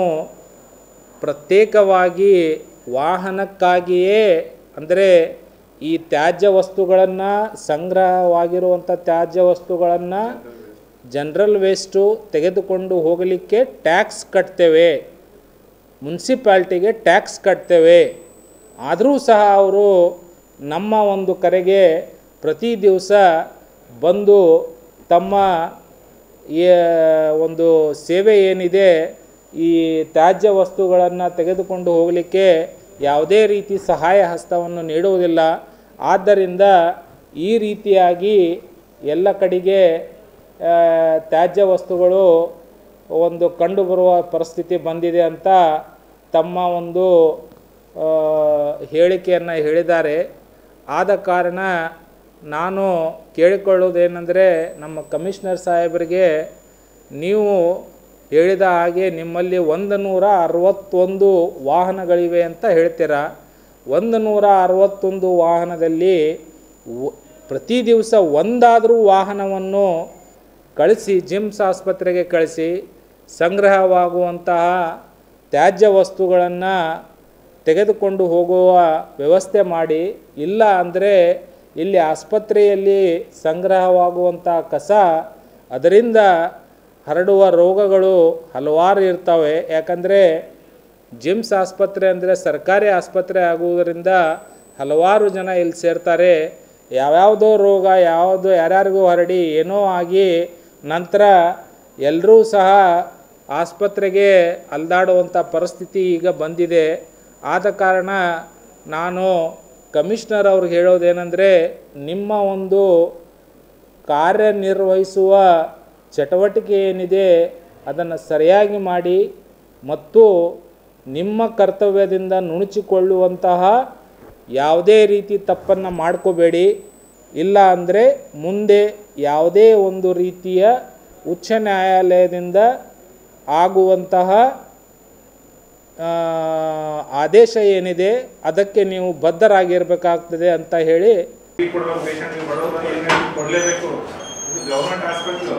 ಪ್ರತ್ಯೇಕವಾಗಿ ವಾಹನಕ್ಕಾಗಿಯೇ ಅಂದರೆ ಈ ತ್ಯಾಜ್ಯ ವಸ್ತುಗಳನ್ನು ಸಂಗ್ರಹವಾಗಿರುವಂಥ ತ್ಯಾಜ್ಯ ವಸ್ತುಗಳನ್ನು ಜನರಲ್ ವೇಸ್ಟು ತೆಗೆದುಕೊಂಡು ಹೋಗಲಿಕ್ಕೆ ಟ್ಯಾಕ್ಸ್ ಕಟ್ತೇವೆ ಮುನ್ಸಿಪಾಲ್ಟಿಗೆ ಟ್ಯಾಕ್ಸ್ ಕಟ್ತೇವೆ ಆದರೂ ಸಹ ಅವರು ನಮ್ಮ ಒಂದು ಕರೆಗೆ ಪ್ರತಿ ದಿವಸ ಬಂದು ತಮ್ಮ ಈ ಒಂದು ಸೇವೆ ಏನಿದೆ ಈ ತ್ಯಾಜ್ಯ ವಸ್ತುಗಳನ್ನು ತೆಗೆದುಕೊಂಡು ಹೋಗಲಿಕ್ಕೆ ಯಾವುದೇ ರೀತಿ ಸಹಾಯ ಹಸ್ತವನ್ನು ನೀಡುವುದಿಲ್ಲ ಆದ್ದರಿಂದ ಈ ರೀತಿಯಾಗಿ ಎಲ್ಲ ಕಡೆಗೆ ಆ, ತ್ಯಾಜ್ಯ ವಸ್ತುಗಳು ಒಂದು ಕಂಡುಬರುವ ಪರಿಸ್ಥಿತಿ ಬಂದಿದೆ ಅಂತ ತಮ್ಮ ಒಂದು ಆ, ಹೇಳಿಕೆಯನ್ನು ಹೇಳಿದ್ದಾರೆ ಆದ ಕಾರಣ ನಾನು ಕೇಳಿಕೊಳ್ಳುವುದೇನೆಂದರೆ ನಮ್ಮ ಕಮಿಷನರ್ ಸಾಹೇಬರಿಗೆ ನೀವು ಹೇಳಿದ ಹಾಗೆ ನಿಮ್ಮಲ್ಲಿ ಒಂದು ನೂರ ಅರವತ್ತೊಂದು ವಾಹನಗಳಿವೆ ಅಂತ ಹೇಳ್ತೀರಾ ಒಂದು ನೂರ ಅರವತ್ತೊಂದು ವಾಹನದಲ್ಲಿ ವ- ಪ್ರತಿ ದಿವಸ ಒಂದಾದರೂ ವಾಹನವನ್ನು ಕಳಿಸಿ ಜಿಮ್ಸ್ ಆಸ್ಪತ್ರೆಗೆ ಕಳಿಸಿ ಸಂಗ್ರಹವಾಗುವಂತಹ ತ್ಯಾಜ್ಯ ವಸ್ತುಗಳನ್ನು ತೆಗೆದುಕೊಂಡು ಹೋಗುವ ವ್ಯವಸ್ಥೆ ಮಾಡಿ ಇಲ್ಲ ಅಂದರೆ ಇಲ್ಲಿ ಆಸ್ಪತ್ರೆಯಲ್ಲಿ ಸಂಗ್ರಹವಾಗುವಂಥ ಕಸ ಅದರಿಂದ ಹರಡುವ ರೋಗಗಳು ಹಲವಾರು ಇರ್ತವೆ ಯಾಕಂದರೆ ಜಿಮ್ಸ್ ಆಸ್ಪತ್ರೆ ಅಂದರೆ ಸರ್ಕಾರಿ ಆಸ್ಪತ್ರೆ ಆಗುವುದರಿಂದ ಹಲವಾರು ಜನ ಇಲ್ಲಿ ಸೇರ್ತಾರೆ ಯಾವ್ಯಾವುದೋ ರೋಗ ಯಾವುದು ಯಾರ್ಯಾರಿಗೂ ಹರಡಿ ಏನೋ ಆಗಿ ನಂತರ ಎಲ್ಲರೂ ಸಹ ಆಸ್ಪತ್ರೆಗೆ ಅಲ್ದಾಡುವಂಥ ಪರಿಸ್ಥಿತಿ ಈಗ ಬಂದಿದೆ ಆದ ಕಾರಣ ನಾನು ಕಮಿಷನರ್ ಅವ್ರಿಗೆ ಹೇಳೋದೇನೆಂದರೆ ನಿಮ್ಮ ಒಂದು ಕಾರ್ಯನಿರ್ವಹಿಸುವ ಚಟುವಟಿಕೆ ಏನಿದೆ ಅದನ್ನು ಸರಿಯಾಗಿ ಮಾಡಿ ಮತ್ತು ನಿಮ್ಮ ಕರ್ತವ್ಯದಿಂದ ನುಣುಚಿಕೊಳ್ಳುವಂತಹ ಯಾವುದೇ ರೀತಿ ತಪ್ಪನ್ನು ಮಾಡ್ಕೋಬೇಡಿ ಇಲ್ಲ ಅಂದರೆ ಮುಂದೆ ಯಾವುದೇ ಒಂದು ರೀತಿಯ ಉಚ್ಚ ನ್ಯಾಯಾಲಯದಿಂದ ಆಗುವಂತಹ ಆ, ಆದೇಶ ಏನಿದೆ ಅದಕ್ಕೆ ನೀವು ಬದ್ಧರಾಗಿರಬೇಕಾಗ್ತದೆ ಅಂತ ಹೇಳಿ ಕೊಡ್ಬೇಕು ಪೇಷಂಟ್ಗೆ ಬಡವರು ಕೊಡಲೇಬೇಕು ಇದು ಗೌರ್ಮೆಂಟ್ ಹಾಸ್ಪಿಟಲ್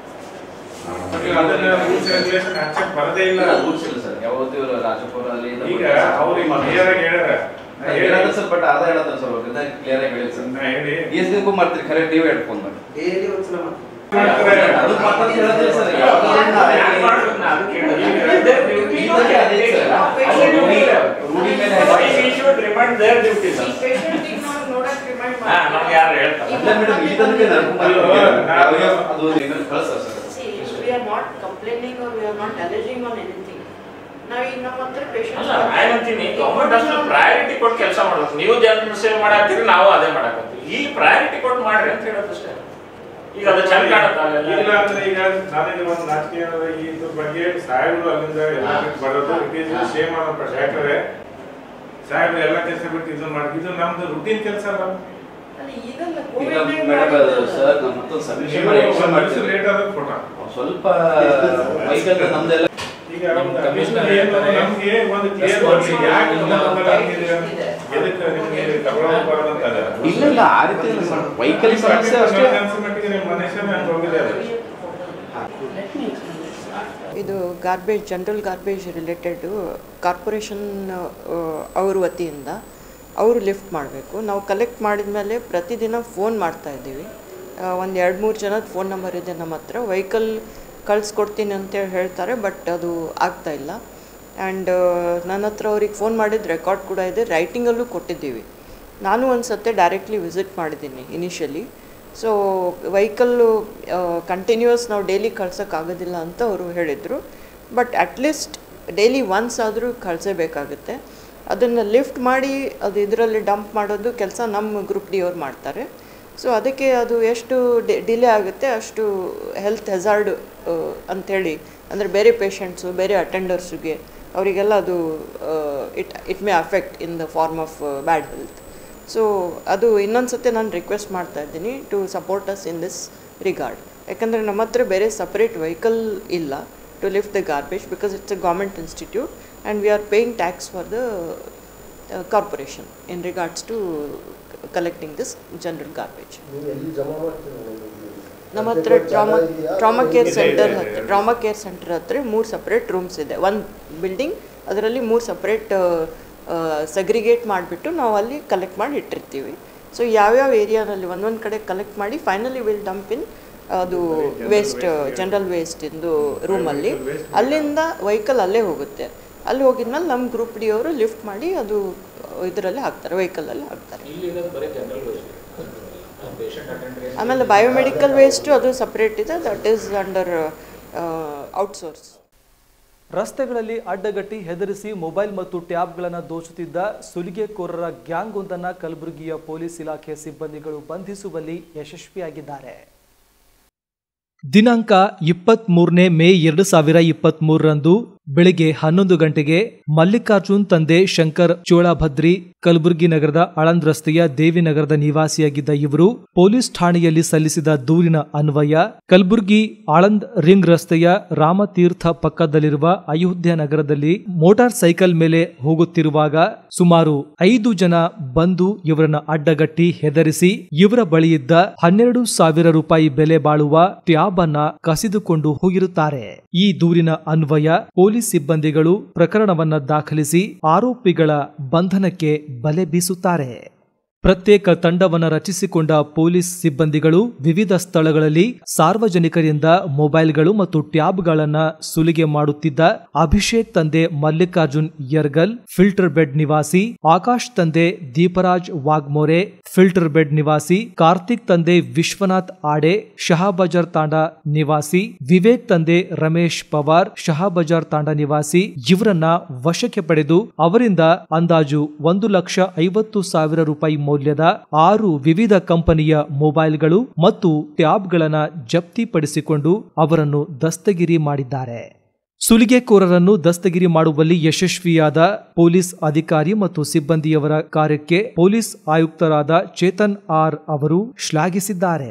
ಅದನ್ನ ರೂಲ್ಸ್ ರೆಗ್ಯುಲೇಷನ್ ಆಕ್ಸೆಪ್ಟ್ ಬರದೇ ಇಲ್ಲ ರೂಲ್ಸ್ ಇಲ್ಲ ಸರ್ ಯಾವತ್ತೂ ಇವ್ರು ರಾಜಪುರ ಅಲ್ಲಿ ಈಗ ಅವ್ರಿಗೆ ಕ್ಲಿಯರ್ ಆಗಿ ಹೇಳ್ಯಾರ ನಾ ಹೇಳಿ- ಹೇಳದ ಸರ್ ಬಟ್ ಅದ ಹೇಳದ ಸರ್ ಅವ್ರಿಂದ ಕ್ಲಿಯರ್ ಆಗಿ ಹೇಳಿ ಸರ್ ನಾ ಹೇಳಿ ಎಷ್ಟು ದಿನಕ್ಕೂ ಮಾಡ್ತೀರಿ ಖರೆ ನೀವೇ ಹೇಳ್ಕೊಂಡು ಮಾಡಿ ಡೈಲಿ ಒಂದ್ಸಲ ಮಾಡ್ತೀವಿ ಅದು ಮಾತಾಡ್ತಾ ಹೇಳೋದಿಲ್ಲ ಸರ್ ಯಾವ್ದನ್ನ ಯಾಕ್ ಮಾಡ್ಬೇಕು ನಾ ಅದಕ್ಕೆ ಹೇಳೋದು. ಈಗ ಇದಕ್ಕೆ ಅದೇ ಸರ್ ಅದು ರೂಢಿ ರೂಢಿ ಮೇಲೆ Why we should remind their duty, sir? ಹಾ, ನಮ್ಗೆ ಯಾರು ಹೇಳ್ತಾರೆ ಇಲ್ಲ ಮೇಡಮ್ ಈ ತನಕ ನಡ್ಕೊಂಡ್ ಬಂದಿದ್ದೀವಿ. ಅದು ನಿಮ್ಮಲ್ಲಿ ಕಳ್ಸ sir See, we are not complaining or we are not alleging on anything. ನಾವು ಈಗ ನಮ್ಮ ಹತ್ರ patients ಅಲ್ಲ ನಾನು ಅಂತೀನಿ ಗೌರ್ಮೆಂಟ್ ಹಾಸ್ಪಿಟಲ್ ಪ್ರಯಾರಿಟಿ ಕೊಟ್ಟು ಕೆಲಸ ಮಾಡ್ಬೇಕು ನೀವು ಜನರ ಸೇವೆ ಮಾಡಾಕ್ತೀರಿ ನಾವು ಅದೇ ಮಾಡಾಕತ್ತೀವಿ ಈ ಪ್ರಯಾರಿಟಿ ಕೊಟ್ಟು ಮಾಡ್ರಿ ಅಂತ ಹೇಳೋದಷ್ಟೇ ಈಗ ಅದು ಚೆಂದ ಕಾಣುತ್ತೆ ಅಲ್ಲೆಲ್ಲ. ಇಲ್ಲ ಅಂದ್ರೆ ಈಗ ನನಗೆ ಒಂದು ರಾಜಕೀಯ ಇದ್ರ ಬಗ್ಗೆ ಸಾಹೇಬರು ಅಲ್ಲಿಂದ ಎಲ್ಲ ಬಿಟ್ಟು ಬರೋದು ಇಟ್ ಈಸ್ ಸೇಮ್ ಅನ್ನೋ ಯಾಕಂದ್ರೆ ಸಾಹೇಬ್ರು ಎಲ್ಲ ಕೆಲಸ ಬಿಟ್ಟು ಇದನ್ನ ಮಾಡಿ ಇದು ನಮ್ದು ರುಟೀನ್ ಕೆಲಸ ಅಲ್ಲ ಈಗ ಮೇಡಮ್ ಅದು ಸರ್ ನಮ್ಮ ಮತ್ತೊಂದು ಸಬ್ಮಿಷನ್ ಮಾಡಿ extra ಮಾಡ್ತೀವಿ. ಲೇಟ್ ಆದ್ರೆ ಫೋಟೋ ಸ್ವಲ್ಪ ವೆಹಿಕಲ್ ನಮ್ದೆಲ್ಲ ಈಗ ಕಮಿಷನರ್ ಏನು ನಮ್ಗೆ ಒಂದು ಕ್ಲಿಯರ್ ಮಾಡಿ ಯಾಕೆ ನಮ್ಮ ಆಗಿದ್ದೀರಾ? ಎದಕ್ಕೆ ನಿಮ್ಗೆ ತಗೊಳ್ಳೋದು ಅಂತಾರೆ ಇಲ್ಲ ಇಲ್ಲ ಆ ರೀತಿ ಇಲ್ಲ ಸರ್ ವೆಹಿಕಲ್ ಸಮಸ್ಯೆ ಅಷ್ಟೇ ಮಟ್ಟಿಗೆ ನಿಮ್ಮ ಮನುಷ್ಯನ ಹೋಗಿದೆ ಅದು ಇದು garbage general garbage related corporation ಅವ್ರ ವತಿಯಿಂದ ಅವರು ಲಿಫ್ಟ್ ಮಾಡಬೇಕು ನಾವು ಕಲೆಕ್ಟ್ ಮಾಡಿದ ಮೇಲೆ ಪ್ರತಿದಿನ ಫೋನ್ ಮಾಡ್ತಾ ಇದ್ದೀವಿ ಒಂದು ಎರಡು ಮೂರು ಜನದ ಫೋನ್ ನಂಬರ್ ಇದೆ ನಮ್ಮ ಹತ್ರ ವೆಹಿಕಲ್ ಕಳಿಸ್ಕೊಡ್ತೀನಿ ಅಂತೇಳಿ ಹೇಳ್ತಾರೆ ಬಟ್ ಅದು ಆಗ್ತಾ ಇಲ್ಲ ಆ್ಯಂಡ್ ನನ್ನ ಹತ್ರ ಅವ್ರಿಗೆ ಫೋನ್ ಮಾಡಿದ ರೆಕಾರ್ಡ್ ಕೂಡ ಇದೆ ರೈಟಿಂಗಲ್ಲೂ ಕೊಟ್ಟಿದ್ದೀವಿ ನಾನು ಒಂದು ಸತ್ತೆ ಡೈರೆಕ್ಟ್ಲಿ ವಿಸಿಟ್ ಮಾಡಿದ್ದೀನಿ ಇನಿಷಿಯಲಿ ಸೊ ವೆಹಿಕಲ್ಲು ಕಂಟಿನ್ಯೂಸ್ ನಾವು ಡೈಲಿ ಕಳ್ಸೋಕ್ಕಾಗೋದಿಲ್ಲ ಅಂತ ಅವರು ಹೇಳಿದರು ಬಟ್ ಅಟ್ಲೀಸ್ಟ್ ಡೈಲಿ ಒನ್ಸ್ ಆದರೂ ಕಳಿಸಬೇಕಾಗುತ್ತೆ ಅದನ್ನು ಲಿಫ್ಟ್ ಮಾಡಿ ಅದು ಇದರಲ್ಲಿ ಡಂಪ್ ಮಾಡೋದು ಕೆಲಸ ನಮ್ಮ ಗ್ರೂಪ್ ಡಿ ಅವ್ರು ಮಾಡ್ತಾರೆ ಸೊ ಅದಕ್ಕೆ ಅದು ಎಷ್ಟು ಡಿಲೇ ಆಗುತ್ತೆ ಅಷ್ಟು ಹೆಲ್ತ್ ಹೆಜಾರ್ಡ್ ಅಂಥೇಳಿ ಅಂದರೆ ಬೇರೆ ಪೇಷಂಟ್ಸು ಬೇರೆ ಅಟೆಂಡರ್ಸಿಗೆ ಅವರಿಗೆಲ್ಲ ಅದು it it may affect in the form of bad health so ಅದು ಇನ್ನೊಂದು ಸತಿ ನಾನು ರಿಕ್ವೆಸ್ಟ್ ಮಾಡ್ತಾ ಇದ್ದೀನಿ to support us in this regard ಯಾಕಂದರೆ ನಮ್ಮ ಹತ್ರ ಬೇರೆ ಸಪ್ರೇಟ್ ವೆಹಿಕಲ್ ಇಲ್ಲ to lift the garbage because it's a government institute and we are paying tax for the corporation in regards to collecting this general garbage ನಮ್ಮ ಹತ್ರ trauma trauma care centre ಹತ್ರ trauma care centre ಹತ್ರ ಮೂರು separate rooms ಇದೆ ಒಂದು building ಅದರಲ್ಲಿ ಮೂರು separate segregate ಮಾಡಿಬಿಟ್ಟು ನಾವು ಅಲ್ಲಿ ಕಲೆಕ್ಟ್ ಮಾಡಿ ಇಟ್ಟಿರ್ತೀವಿ ಸೊ ಯಾವ್ಯಾವ ಏರಿಯಾದಲ್ಲಿ ಒಂದೊಂದು ಕಡೆ ಕಲೆಕ್ಟ್ ಮಾಡಿ ಫೈನಲಿ ವಿಲ್ ಡಂಪ್ ಇನ್ ಅದು ವೇಸ್ಟ್ ಜನರಲ್ ವೇಸ್ಟ್ ಇಂದು ರೂಮಲ್ಲಿ ಅಲ್ಲಿಂದ ವೆಹಿಕಲ್ ಅಲ್ಲೇ ಹೋಗುತ್ತೆ ಅಲ್ಲಿ ಹೋಗಿದ್ಮೇಲೆ ನಮ್ಮ ಗ್ರೂಪ್ ಡಿ ಅವರು ಲಿಫ್ಟ್ ಮಾಡಿ ಅದು ಇದರಲ್ಲಿ ಹಾಕ್ತಾರೆ ವೆಹಿಕಲಲ್ಲಿ ಹಾಕ್ತಾರೆ ಆಮೇಲೆ ಬಯೋಮೆಡಿಕಲ್ ವೇಸ್ಟು ಅದು ಸಪ್ರೇಟ್ ಇದೆ ದಟ್ ಈಸ್ ಅಂಡರ್ ಔಟ್ಸೋರ್ಸ್ ರಸ್ತೆಗಳಲ್ಲಿ ಅಡ್ಡಗಟ್ಟಿ ಹೆದರಿಸಿ ಮೊಬೈಲ್ ಮತ್ತು ಟ್ಯಾಬ್ಗಳನ್ನು ದೋಚುತ್ತಿದ್ದ ಸುಲಿಗೆಕೋರರ ಗ್ಯಾಂಗ್ ಒಂದನ್ನು ಕಲಬುರಗಿಯ ಪೊಲೀಸ್ ಇಲಾಖೆ ಸಿಬ್ಬಂದಿಗಳು ಬಂಧಿಸುವಲ್ಲಿ ಯಶಸ್ವಿಯಾಗಿದ್ದಾರೆ ದಿನಾಂಕ ಇಪ್ಪತ್ತ್ ಮೂರನೇ ಮೇ ಎರಡು ಸಾವಿರ ಇಪ್ಪತ್ತ್ ಮೂರರಂದು ಬೆಳಿಗ್ಗೆ ಹನ್ನೊಂದು ಗಂಟೆಗೆ ಮಲ್ಲಿಕಾರ್ಜುನ್ ತಂದೆ ಶಂಕರ್ ಚೋಳಭದ್ರಿ ಕಲಬುರಗಿ ನಗರದ ಆಳಂದ್ ರಸ್ತೆಯ ದೇವಿನಗರದ ನಿವಾಸಿಯಾಗಿದ್ದ ಇವರು ಪೊಲೀಸ್ ಠಾಣೆಯಲ್ಲಿ ಸಲ್ಲಿಸಿದ ದೂರಿನ ಅನ್ವಯ ಕಲಬುರಗಿ ಆಳಂದ್ ರಿಂಗ್ ರಸ್ತೆಯ ರಾಮತೀರ್ಥ ಪಕ್ಕದಲ್ಲಿರುವ ಅಯೋಧ್ಯ ನಗರದಲ್ಲಿ ಮೋಟಾರ್ ಸೈಕಲ್ ಮೇಲೆ ಹೋಗುತ್ತಿರುವಾಗ ಸುಮಾರು ಐದು ಜನ ಬಂದು ಇವರನ್ನ ಅಡ್ಡಗಟ್ಟಿ ಹೆದರಿಸಿ ಇವರ ಬಳಿಯಿದ್ದ ಹನ್ನೆರಡು ಸಾವಿರ ರೂಪಾಯಿ ಬೆಲೆ ಬಾಳುವ ಟ್ಯಾಬ್ ಅನ್ನ ಕಸಿದುಕೊಂಡು ಹೋಗಿರುತ್ತಾರೆ ಈ ದೂರಿನ ಅನ್ವಯ ಪೊಲೀಸ್ ಸಿಬ್ಬಂದಿಗಳು ಪ್ರಕರಣವನ್ನ ದಾಖಲಿಸಿ ಆರೋಪಿಗಳ ಬಂಧನಕ್ಕೆ ಬಲೆ ಬೀಸುತ್ತಾರೆ ಪ್ರತ್ಯೇಕ ತಂಡವನ್ನು ರಚಿಸಿಕೊಂಡ ಪೊಲೀಸ್ ಸಿಬ್ಬಂದಿಗಳು ವಿವಿಧ ಸ್ಥಳಗಳಲ್ಲಿ ಸಾರ್ವಜನಿಕರಿಂದ ಮೊಬೈಲ್ಗಳು ಮತ್ತು ಟ್ಯಾಬ್ಗಳನ್ನ ಸುಲಿಗೆ ಮಾಡುತ್ತಿದ್ದ ಅಭಿಷೇಕ್ ತಂದೆ ಮಲ್ಲಿಕಾರ್ಜುನ್ ಯರ್ಗಲ್ ಫಿಲ್ಟರ್ ಬೆಡ್ ನಿವಾಸಿ ಆಕಾಶ್ ತಂದೆ ದೀಪರಾಜ್ ವಾಗ್ಮೋರೆ ಫಿಲ್ಟರ್ ಬೆಡ್ ನಿವಾಸಿ ಕಾರ್ತಿಕ್ ತಂದೆ ವಿಶ್ವನಾಥ್ ಆಡೆ ಶಹಾಬಜಾರ್ ತಾಂಡ ನಿವಾಸಿ ವಿವೇಕ್ ತಂದೆ ರಮೇಶ್ ಪವಾರ್ ಶಹಾಬಜಾರ್ ತಾಂಡ ನಿವಾಸಿ ಇವರನ್ನ ವಶಕ್ಕೆ ಪಡೆದು ಅವರಿಂದ ಅಂದಾಜು ಒಂದು ಲಕ್ಷ ಐವತ್ತು ಸಾವಿರ ರೂಪಾಯಿ ಮೌಲ್ಯದ ಆರು ವಿವಿಧ ಕಂಪನಿಯ ಮೊಬೈಲ್ಗಳು ಮತ್ತು ಟ್ಯಾಬ್ಗಳನ್ನ ಜಪ್ತಿಪಡಿಸಿಕೊಂಡು ಅವರನ್ನು ದಸ್ತಗಿರಿ ಮಾಡಿದ್ದಾರೆ ಸುಲಿಗೆಕೋರರನ್ನು ದಸ್ತಗಿರಿ ಮಾಡುವಲ್ಲಿ ಯಶಸ್ವಿಯಾದ ಪೊಲೀಸ್ ಅಧಿಕಾರಿ ಮತ್ತು ಸಿಬ್ಬಂದಿಯವರ ಕಾರ್ಯಕ್ಕೆ ಪೊಲೀಸ್ ಆಯುಕ್ತರಾದ ಚೇತನ್ ಆರ್ ಅವರು ಶ್ಲಾಘಿಸಿದ್ದಾರೆ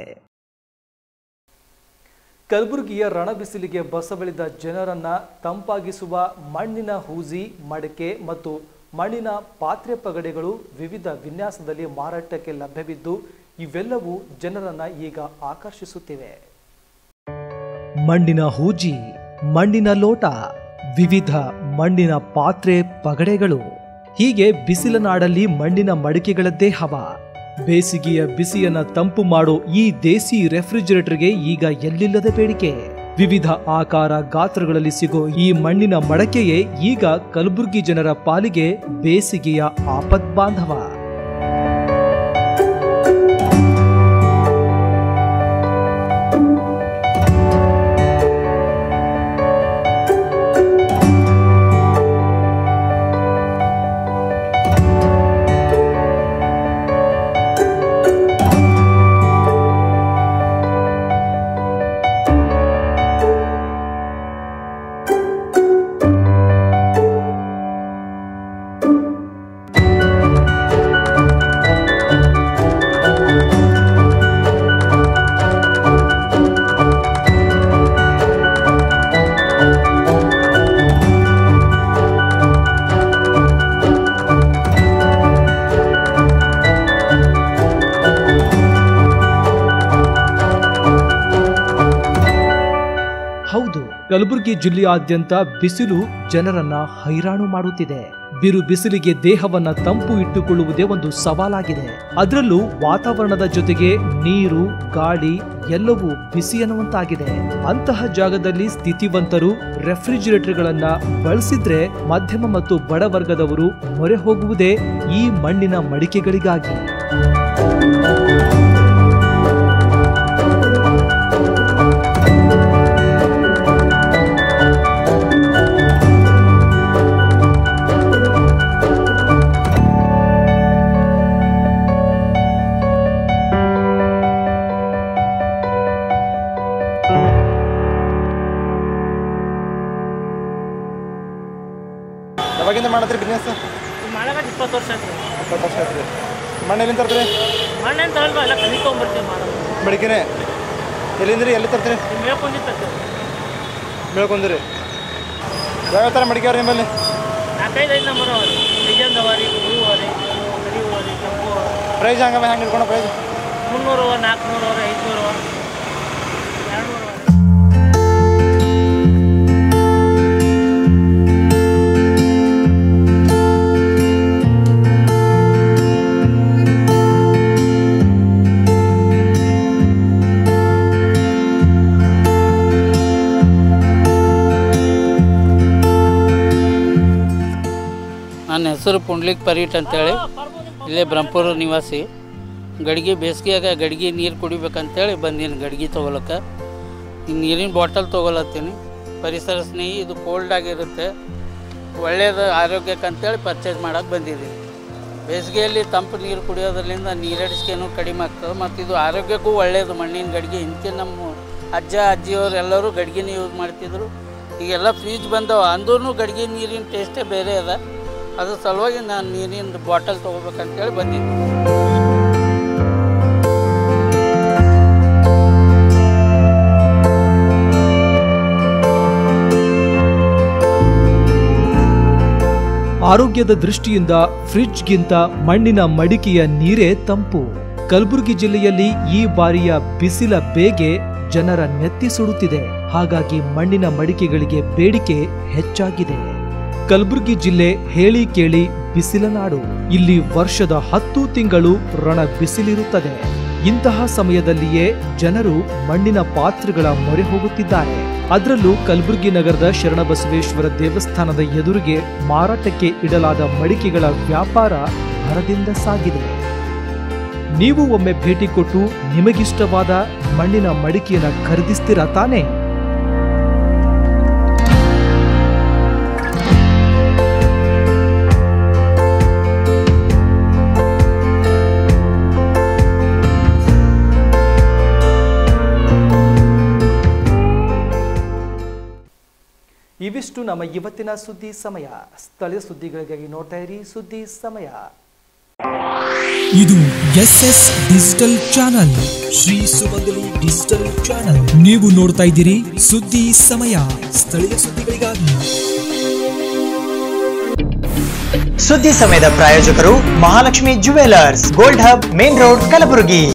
ಕಲಬುರಗಿಯ ರಣಬಿಸಿಲಿಗೆ ಬಸವಳಿದ ಜನರನ್ನ ತಂಪಾಗಿಸುವ ಮಣ್ಣಿನ ಹೂಜಿ ಮಡಕೆ ಮತ್ತು ಮಣ್ಣಿನ ಪಾತ್ರೆ ಪಗಡೆಗಳು ವಿವಿಧ ವಿನ್ಯಾಸದಲ್ಲಿ ಮಾರಾಟಕ್ಕೆ ಲಭ್ಯವಿದ್ದು ಇವೆಲ್ಲವೂ ಜನರನ್ನ ಈಗ ಆಕರ್ಷಿಸುತ್ತಿವೆ ಮಣ್ಣಿನ ಹೂಜಿ ಮಣ್ಣಿನ ಲೋಟ ವಿವಿಧ ಮಣ್ಣಿನ ಪಾತ್ರೆ ಪಗಡೆಗಳು ಹೀಗೆ ಬಿಸಿಲ ನಾಡಲ್ಲಿ ಮಣ್ಣಿನ ಮಡಿಕೆಗಳದ್ದೇ ಹವ ಬೇಸಿಗೆಯ ಬಿಸಿಯನ್ನ ತಂಪು ಮಾಡೋ ಈ ದೇಸಿ ರೆಫ್ರಿಜರೇಟರ್ಗೆ ಈಗ ಎಲ್ಲಿಲ್ಲದ ಬೇಡಿಕೆ ವಿವಿಧ ಆಕಾರ ಗಾತ್ರಗಳಲ್ಲಿ ಸಿಗೋ ಈ ಮಣ್ಣಿನ ಮಡಕೆಯೇ ಈಗ ಕಲಬುರಗಿ ಜನರ ಪಾಲಿಗೆ ಬೇಸಿಗೆಯ ಆಪದ್ ಬಾಂಧವ ಕಲಬುರಗಿ ಜಿಲ್ಲೆಯಾದ್ಯಂತ ಬಿಸಿಲು ಜನರನ್ನ ಹೈರಾಣು ಮಾಡುತ್ತಿದೆ ಬಿರು ಬಿಸಿಲಿಗೆ ದೇಹವನ್ನ ತಂಪು ಇಟ್ಟುಕೊಳ್ಳುವುದೇ ಒಂದು ಸವಾಲಾಗಿದೆ ಅದರಲ್ಲೂ ವಾತಾವರಣದ ಜೊತೆಗೆ ನೀರು ಗಾಳಿ ಎಲ್ಲವೂ ಬಿಸಿ ಅನ್ನುವಂತಾಗಿದೆ ಅಂತಹ ಜಾಗದಲ್ಲಿ ಸ್ಥಿತಿವಂತರು ರೆಫ್ರಿಜಿರೇಟರ್ಗಳನ್ನ ಬಳಸಿದ್ರೆ ಮಧ್ಯಮ ಮತ್ತು ಬಡವರ್ಗದವರು ಮೊರೆ ಹೋಗುವುದೇ ಈ ಮಣ್ಣಿನ ಮಡಿಕೆಗಳಿಗಾಗಿ ಯಾವಾಗಿಂದ ಮಾಡತ್ರಿ ಬಿಸ್ನೆಸ್ ಮಾಡಬೇಕು ಇಪ್ಪತ್ತು ವರ್ಷ ಆಯ್ತು ಇಪ್ಪತ್ತು ವರ್ಷ ಆಯ್ತು ಮಣ್ಣು ಎಲ್ಲಿಂದ ತರ್ತೀರಿ ಮಣ್ಣೇನು ತಗೊಳ್ಬ ಎಲ್ಲ ಕಲಿ ತೊಗೊಂಬರ್ತೀವಿ ಮಾಡೋದು ಬೆಳಿಗ್ಗೆನೆ ಎಲ್ಲಿಂದ್ರಿ ಎಲ್ಲಿ ತರ್ತೀರಿ ಮೇಳ್ಕೊಂಡಿರ್ತದೆ ಬೆಳ್ಕೊಂದಿರಿ ಯಾವ ಥರ ಮಡಿಕೆ ಅವ್ರಿ ನಿಮ್ಮಲ್ಲಿ ನಾಲ್ಕೈದು ಐದು ನಂಬರ್ ಅವ ರೀ ಡಿಜನ್ ಅವ ರೀ ಬ್ಲೂ ಅವ ರೀ ಕರಿ ಹೂವ ರೀ ಕೆಂಪು ಅವ ಪ್ರೈಸ್ ಹಂಗವ ಹೆಂಗೆ ಇಟ್ಕೊಂಡು ಪ್ರೈಸ್ ಮುನ್ನೂರು ಅವ ನಾಲ್ಕುನೂರು ಅವ ಐದುನೂರು ಅವ ಎರಡುನೂರು ಅವ ನನ್ನ ಹೆಸರು ಪುಂಡ್ಲಿಕ್ ಪರೀಟ್ ಅಂತೇಳಿ ಇಲ್ಲೇ ಬ್ರಹ್ಮಪುರ ನಿವಾಸಿ ಗಡಿಗೆ ಬೇಸಿಗೆಯಾಗ ಗಡಿಗೆ ನೀರು ಕುಡಿಬೇಕಂತೇಳಿ ಬಂದೀನಿ ಗಡಿಗೆ ತೊಗೊಳಕ್ಕೆ ಈ ನೀರಿನ ಬಾಟಲ್ ತೊಗೊಳತ್ತೀನಿ ಪರಿಸರ ಸ್ನೇಹಿ ಇದು ಕೋಲ್ಡ್ ಆಗಿರುತ್ತೆ ಒಳ್ಳೆಯದು ಆರೋಗ್ಯಕ್ಕೆ ಅಂತೇಳಿ ಪರ್ಚೇಸ್ ಮಾಡೋಕೆ ಬಂದಿದ್ದೀನಿ ಬೇಸಿಗೆಯಲ್ಲಿ ತಂಪು ನೀರು ಕುಡಿಯೋದ್ರಿಂದ ನೀರಡಿಸ್ಕೆನೂ ಕಡಿಮೆ ಆಗ್ತದೆ ಮತ್ತು ಇದು ಆರೋಗ್ಯಕ್ಕೂ ಒಳ್ಳೆಯದು ಮಣ್ಣಿನ ಗಡಿಗೆ ಹಿಂದೆ ನಮ್ಮ ಅಜ್ಜ ಅಜ್ಜಿಯವರು ಎಲ್ಲರೂ ಗಡಿಗೆನೇ ಯೂಸ್ ಮಾಡ್ತಿದ್ರು ಈಗೆಲ್ಲ ಫ್ರಿಜ್ ಬಂದವ ಅಂದ್ರೂ ಗಡಿಗೆ ನೀರಿನ ಟೇಸ್ಟೇ ಬೇರೆ ಅದ ಅದ್ರ ಸಲುವಾಗಿ ನಾನು ನೀರಿನ ಬಾಟಲ್ ತೊಗೋಬೇಕಂತೇಳಿ ಬಂದಿದ್ದೆ ಆರೋಗ್ಯದ ದೃಷ್ಟಿಯಿಂದ ಫ್ರಿಡ್ಜ್ಗಿಂತ ಮಣ್ಣಿನ ಮಡಿಕೆಯ ನೀರೇ ತಂಪು ಕಲಬುರಗಿ ಜಿಲ್ಲೆಯಲ್ಲಿ ಈ ಬಾರಿಯ ಬಿಸಿಲ ಬೇಗೆ ಜನರ ನೆತ್ತಿ ಸುಡುತ್ತಿದೆ ಹಾಗಾಗಿ ಮಣ್ಣಿನ ಮಡಿಕೆಗಳಿಗೆ ಬೇಡಿಕೆ ಹೆಚ್ಚಾಗಿದೆ ಕಲಬುರಗಿ ಜಿಲ್ಲೆ ಹೇಳಿ ಕೇಳಿ ಬಿಸಿಲ ನಾಡು ಇಲ್ಲಿ ವರ್ಷದ ಹತ್ತು ತಿಂಗಳು ರಣ ಬಿಸಿಲಿರುತ್ತದೆ ಇಂತಹ ಸಮಯದಲ್ಲಿಯೇ ಜನರು ಮಣ್ಣಿನ ಪಾತ್ರೆಗಳ ಮೊರೆ ಹೋಗುತ್ತಿದ್ದಾರೆ ಅದರಲ್ಲೂ ಕಲಬುರಗಿ ನಗರದ ಶರಣಬಸವೇಶ್ವರ ದೇವಸ್ಥಾನದ ಎದುರಿಗೆ ಮಾರಾಟಕ್ಕೆ ಇಡಲಾದ ಮಡಿಕೆಗಳ ವ್ಯಾಪಾರ ಭರದಿಂದ ಸಾಗಿದೆ ನೀವು ಒಮ್ಮೆ ಭೇಟಿ ಕೊಟ್ಟು ನಿಮಗಿಷ್ಟವಾದ ಮಣ್ಣಿನ ಮಡಿಕೆಯನ್ನ ಖರೀದಿಸ್ತೀರಾ ತಾನೇ ಇವಿಷ್ಟು ನಮ್ಮ ಇವತ್ತಿನ ಸುದ್ದಿ ಸಮಯ ಸ್ಥಳೀಯ ಸುದ್ದಿಗಳಿಗಾಗಿ ನೋಡ್ತಾ ಇರಿ ಸುದ್ದಿ ಸಮಯ ಇದು S S digital channel Shri Sumangali digital channel ನೀವು ನೋಡ್ತಾ ಇದ್ದೀರಿ ಸುದ್ದಿ ಸಮಯ ಸ್ಥಳೀಯ ಸುದ್ದಿಗಳಿಗಾಗಿ ಸುದ್ದಿ ಸಮಯದ ಪ್ರಾಯೋಜಕರು Mahalakshmi jewellers gold hub main road Kalaburagi